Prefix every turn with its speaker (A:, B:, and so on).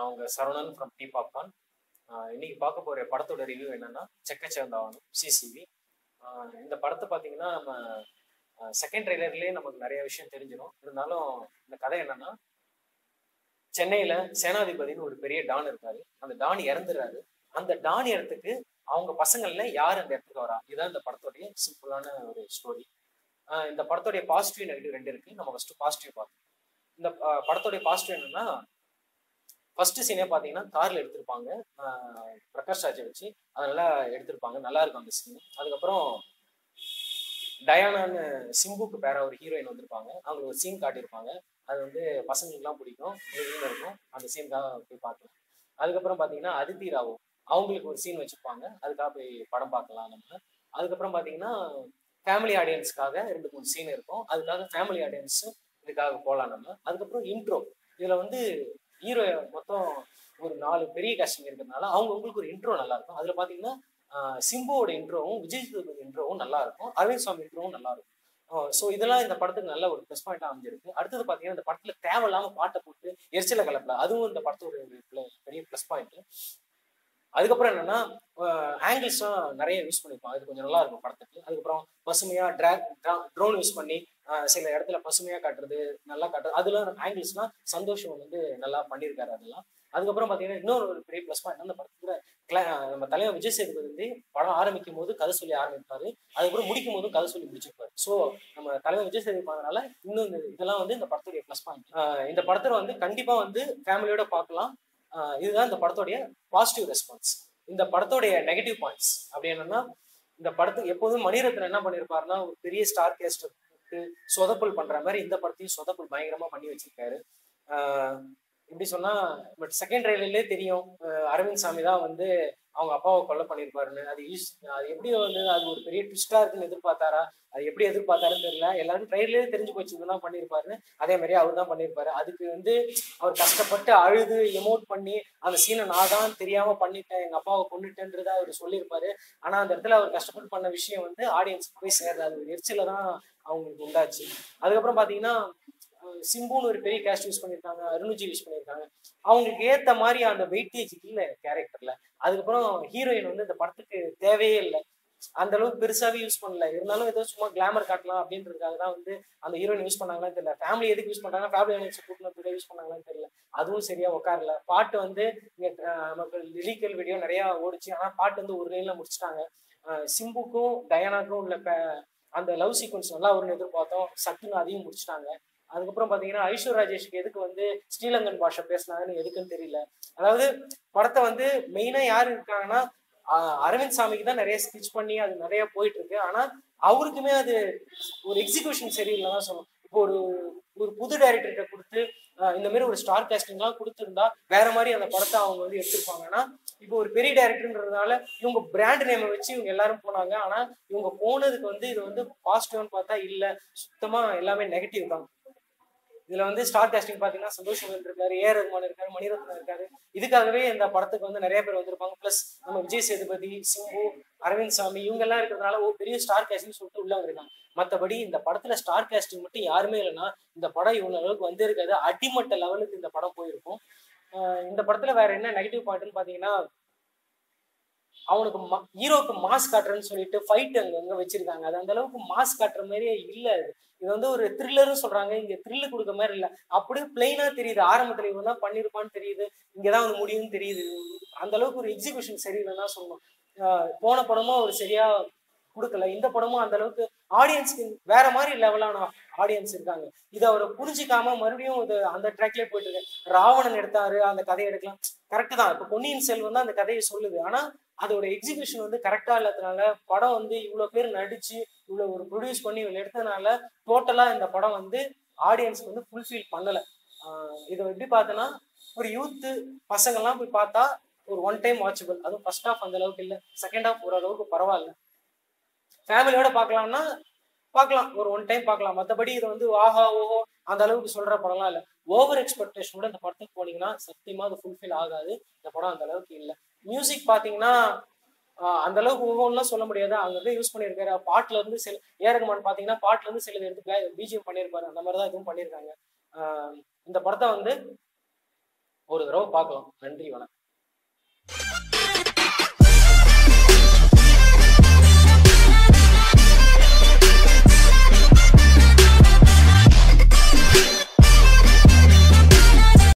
A: நான் உங்க Saravanan from D popcorn இன்னைக்கு பார்க்க போற படத்தோட ரிவ்யூ என்னன்னா செக்கச்சேர்ந்தாவனம் சிசிவி இந்த படத்தை பார்த்தீங்கன்னா நம்ம செகண்ட் ட்ரெய்லர்லேயே நமக்கு நிறைய விஷயம் தெரிஞ்சிடும் இருந்தாலும் இந்த கதை என்னன்னா சென்னையில சேனாதிபதினு ஒரு பெரிய டான் இருக்காரு அந்த டான் இறந்துடுறாரு அந்த டான் இடத்துக்கு அவங்க பசங்கள்ல யார் அந்த இடத்துக்கு வரா இதுதான் இந்த படத்தோடைய சிம்பிளான ஒரு ஸ்டோரி இந்த படத்தோடைய பாசிட்டிவ் நெகட்டிவ் ரெண்டு இருக்கு நம்ம ஃபர்ஸ்ட் பாசிட்டிவ் பார்த்தோம் இந்த அஹ், படத்தோடைய பாசிட்டிவ் என்னன்னா ஃபர்ஸ்ட் சீனே பார்த்தீங்கன்னா கார்ல எடுத்திருப்பாங்க ஆஹ், பிரகாஷ் ராஜை வச்சு அதனால எடுத்திருப்பாங்க நல்லா இருக்கும் அந்த சீன் அதுக்கப்புறம் டயானான்னு சிம்புக்கு பேர ஒரு ஹீரோயின் வந்திருப்பாங்க அவங்களுக்கு ஒரு சீன் காட்டியிருப்பாங்க அது வந்து பசங்களுக்குலாம் பிடிக்கும் உங்களுக்கு இருக்கும் அந்த சீனுக்காக போய் பார்க்கலாம் அதுக்கப்புறம் பார்த்தீங்கன்னா அதித்தி ராவோ அவங்களுக்கு ஒரு சீன் வச்சிருப்பாங்க அதுக்காக போய் படம் பார்க்கலாம் நம்ம அதுக்கப்புறம் பார்த்தீங்கன்னா ஃபேமிலி ஆடியன்ஸ்க்காக ரெண்டு மூணு சீன் இருக்கும் அதுக்காக ஃபேமிலி ஆடியன்ஸ் இதுக்காக போகலாம் நம்ம அதுக்கப்புறம் இன்ட்ரோ இதில் வந்து ஹீரோ மொத்தம் ஒரு நாலு பெரிய காஸ்டிங் இருக்கிறதுனால அவங்க உங்களுக்கு ஒரு இன்ட்ரோ நல்லா இருக்கும் அதில் பார்த்தீங்கன்னா ஆஹ் சிம்புவோட இன்ட்ரோவும் விஜய் சேதுபதி இன்ட்ரோவும் நல்லா இருக்கும் அரவிந்த் சுவாமி இன்ட்ரோவும் நல்லா இருக்கும் ஸோ இதெல்லாம் இந்த படத்துக்கு நல்ல ஒரு ப்ளஸ் பாயிண்ட் அமைஞ்சிருக்கு அடுத்தது பார்த்தீங்கன்னா இந்த படத்துல தேவையில்லாம பாட்டை போட்டு எரிச்சல கலப்பல அதுவும் இந்த படத்தோட ஒரு pl- பெரிய ப்ளஸ் பாயிண்ட் அதுக்கப்புறம் என்னன்னா ஆங்கிள்ஸ்லாம் நிறைய யூஸ் பண்ணிருப்பாங்க இது கொஞ்சம் நல்லா இருக்கும் படத்துக்கு அதுக்கப்புறம் பசுமையா ட்ராக் ட்ரோன் யூஸ் பண்ணி ஆஹ் சில இடத்துல பசுமையா காட்டுறது நல்லா காட்டுறது அதெல்லாம் ஆங்கிள்ஸ்லாம் சந்தோஷம் வந்து நல்லா பண்ணியிருக்காரு அதெல்லாம் அதுக்கப்புறம் பார்த்தீங்கன்னா இன்னொரு ஒரு பெரிய ப்ளஸ் பாயிண்ட் அந்த படத்துல cla- நம்ம தலைவர் விஜய் சேதுபதி வந்து படம் ஆரம்பிக்கும் போது கதை சொல்லி ஆரம்பிப்பாரு அதுக்கப்புறம் முடிக்கும் போதும் கதை சொல்லி முடிச்சிருப்பாரு ஸோ நம்ம தலைவர் விஜய் சேதுபதி பண்ணதுனால இன்னும் இந்த இதெல்லாம் வந்து இந்த படத்துடைய ப்ளஸ் பாயிண்ட் இந்த படத்துல வந்து கண்டிப்பா வந்து ஃபேமிலியோட பார்க்கலாம் ஆஹ் இதுதான் இந்த படத்துடைய பாசிட்டிவ் ரெஸ்பான்ஸ் இந்த படத்துடைய நெகட்டிவ் பாயிண்ட்ஸ் அப்படி என்னன்னா இந்த படத்துக்கு எப்போதும் மணிரத்னம் என்ன பண்ணியிருப்பாருன்னா ஒரு பெரிய ஸ்டார் கேஸ்ட் சொதப்பல் பண்ற மாதிரி இந்த படத்தையும் சொதப்பல் பயங்கரமா பண்ணி வச்சிருக்காரு ஆஹ் இப்படி சொன்னா பட் செகண்ட் ட்ரைலர்லேயே தெரியும் ஆஹ் அரவிந்த் சாமி தான் வந்து அவங்க அப்பாவை கொலை பண்ணியிருப்பாருன்னு அது யூஸ் அது எப்படி வந்து அது ஒரு பெரிய ட்விஸ்டா இருக்குன்னு எதிர்பார்த்தாரா அது எப்படி எதிர்பார்த்தாருன்னு தெரியல எல்லாரும் ட்ரைலரே தெரிஞ்சு போச்சு இதெல்லாம் பண்ணியிருப்பாருன்னு அதே மாதிரி அவர் தான் பண்ணியிருப்பாரு அதுக்கு வந்து அவர் கஷ்டப்பட்டு அழுது எமோட் பண்ணி அந்த சீனை நான் தான் தெரியாம பண்ணிட்டேன் எங்க அப்பாவை கொண்டுட்டேன்றதை அவர் சொல்லியிருப்பாரு ஆனா அந்த இடத்துல அவர் கஷ்டப்பட்டு பண்ண விஷயம் வந்து ஆடியன்ஸ்க்கு போய் சேர்றது அது ஒரு எரிச்சல தான் அவங்களுக்கு உண்டாச்சு அதுக்கப்புறம் பாத்தீங்கன்னா அஹ் சிம்புன்னு ஒரு பெரிய கேஸ்ட் யூஸ் பண்ணியிருக்காங்க அருணுஜி யூஸ் பண்ணியிருக்காங்க அவங்களுக்கு ஏத்த மாதிரி அந்த வெயிட்டேஜ் இல்லை கேரக்டர்ல அதுக்கப்புறம் ஹீரோயின் வந்து இந்த படத்துக்கு தேவையே இல்லை அந்த அளவுக்கு பெருசாவே யூஸ் பண்ணல இருந்தாலும் ஏதோ சும்மா கிளாமர் காட்டலாம் அப்படின்றதுக்காக தான் வந்து அந்த ஹீரோயின் யூஸ் பண்ணாங்களான்னு தெரியல ஃபேமிலி எதுக்கு யூஸ் பண்றாங்க ஃபேமிலி ஆடியன்ஸ் கூட்டினதுக்கு யூஸ் பண்ணாங்களான்னு தெரியல அதுவும் சரியா உட்காரல பாட்டு வந்து இங்க அஹ், நமக்கு லிரிக்கல் வீடியோ நிறைய ஓடிச்சு ஆனா பாட்டு வந்து ஒரு லைன்ல முடிச்சிட்டாங்க அஹ், சிம்புக்கும் டயானாக்கும் உள்ள ப- அந்த லவ் சீக்வன்ஸ் நல்லா வரும்னு எதிர்பார்த்தோம் சட்டுன்னு அதையும் முடிச்சிட்டாங்க அதுக்கப்புறம் பாத்தீங்கன்னா ஐஸ்வர் ராஜேஷ்க்கு எதுக்கு வந்து ஸ்ரீலங்கன் பாஷை பேசினாங்கன்னு எதுக்குன்னு தெரியல அதாவது படத்தை வந்து மெயினா யார் இருக்காங்கன்னா ஆஹ் அரவிந்த் சாமிக்கு தான் நிறைய ஸ்டிச் பண்ணி அது நிறைய போயிட்டு இருக்கு ஆனா அவருக்குமே அது ஒரு எக்ஸிகியூஷன் சரியில்லை தான் சொல்லணும் இப்போ ஒரு ஒரு புது டைரக்டர்கிட்ட கொடுத்து ஆஹ் இந்த மாதிரி ஒரு ஸ்டார் காஸ்டிங்லாம் கொடுத்துருந்தா வேற மாதிரி அந்த படத்தை அவங்க வந்து எடுத்திருப்பாங்க ஆனா இப்போ ஒரு பெரிய டைரக்டர்ன்றதுனால இவங்க பிராண்ட் நேமை வச்சு இவங்க எல்லாரும் போனாங்க ஆனா இவங்க போனதுக்கு வந்து இது வந்து பாசிட்டிவ்னு பார்த்தா இல்ல சுத்தமா எல்லாமே நெகட்டிவ் தான் இதுல வந்து ஸ்டார் காஸ்டிங் பாத்தீங்கன்னா சந்தோஷ் மகன் இருக்காரு ஏ ரகுமான் இருக்காரு மணிரத்னம் இருக்காரு இதுக்காகவே இந்த படத்துக்கு வந்து நிறைய பேர் வந்திருப்பாங்க பிளஸ் நம்ம விஜய் சேதுபதி சிம்பு அரவிந்த் சாமி இவங்க எல்லாம் இருக்கிறதுனால ஒரு பெரிய ஸ்டார் காஸ்டிங் சொல்லிட்டு உள்ள வந்திருக்காங்க மத்தபடி இந்த படத்துல ஸ்டார் காஸ்டிங் மட்டும் யாருமே இல்லைன்னா இந்த படம் இவ்வளவு அளவுக்கு வந்திருக்காது அடிமட்ட லெவலுக்கு இந்த படம் போயிருக்கும் ஆஹ் இந்த படத்துல வேற என்ன நெகட்டிவ் பாயிண்ட்னு பாத்தீங்கன்னா அவனுக்கு ஹீரோக்கு மாஸ் காட்டுறேன்னு சொல்லிட்டு ஃபைட் அங்கங்க வச்சிருக்காங்க அது அந்த அளவுக்கு மாஸ் காட்டுற மாதிரியே இல்ல அது இது வந்து ஒரு த்ரில்லர்னு சொல்றாங்க இங்க த்ரில்லு கொடுக்க மாதிரி இல்ல அப்படியே பிளைனா தெரியுது ஆரம்பத்துல இவன் தான் பண்ணிருப்பான்னு தெரியுது இங்கதான் வந்து முடியும்னு தெரியுது அந்த அளவுக்கு ஒரு எக்ஸிகியூஷன் சரியில்லைன்னு தான் சொல்லணும் ஆஹ் போன படமும் ஒரு சரியா கொடுக்கல இந்த படமும் அந்த அளவுக்கு ஆடியன்ஸ்க்கு வேற மாதிரி லெவலான ஆடியன்ஸ் இருக்காங்க இதை அவரை புரிஞ்சுக்காம மறுபடியும் இது அந்த ட்ராக்லயே போயிட்டு இருக்கு ராவணன் எடுத்தாரு அந்த கதையை எடுக்கலாம் கரெக்ட் தான் இப்ப பொன்னியின் செல்வன் தான் அந்த கதையை சொல்லுது ஆனா அதோட எக்ஸிகியூஷன் வந்து கரெக்டா இல்லாதனால படம் வந்து இவ்வளவு பேர் நடிச்சு இவ்வளவு ஒரு ப்ரொடியூஸ் பண்ணி இவ்வளவு எடுத்ததுனால டோட்டலா இந்த படம் வந்து ஆடியன்ஸ்க்கு வந்து ஃபுல்ஃபில் பண்ணல ஆஹ் இதை எப்படி பார்த்தோன்னா ஒரு யூத்து பசங்கள்லாம் போய் பார்த்தா ஒரு ஒன் டைம் வாட்சபிள் அதுவும் ஃபர்ஸ்ட் ஹாஃப் அந்த அளவுக்கு இல்லை செகண்ட் ஹாஃப் ஓரளவுக்கு பரவாயில்ல ஃபேமிலியோட பார்க்கலாம்னா பார்க்கலாம் ஒரு ஒன் டைம் பார்க்கலாம் மற்றபடி இது வந்து ஆஹா ஓஹோ அந்த அளவுக்கு சொல்ற படம்லாம் இல்லை ஓவர் எக்ஸ்பெக்டேஷனோட இந்த படத்துக்கு போனீங்கன்னா சத்தியமா அது ஃபுல்ஃபில் ஆகாது இந்த படம் அந்த அளவுக்கு இல்லை மியூசிக் பார்த்தீங்கன்னா ஆஹ் அந்த அளவுக்கு ஒவ்வொன்றுலாம் சொல்ல முடியாது அங்கங்க யூஸ் பண்ணியிருக்காரு பாட்டுல இருந்து சில ஏரகமான் பார்த்தீங்கன்னா பாட்டுல இருந்து சிலது எடுத்து பிஜிஎம் பண்ணியிருப்பாரு அந்த மாதிரி தான் இதுவும் பண்ணியிருக்காங்க ஆஹ் இந்த படத்தை வந்து ஒரு தடவை பார்க்கலாம் நன்றி வணக்கம்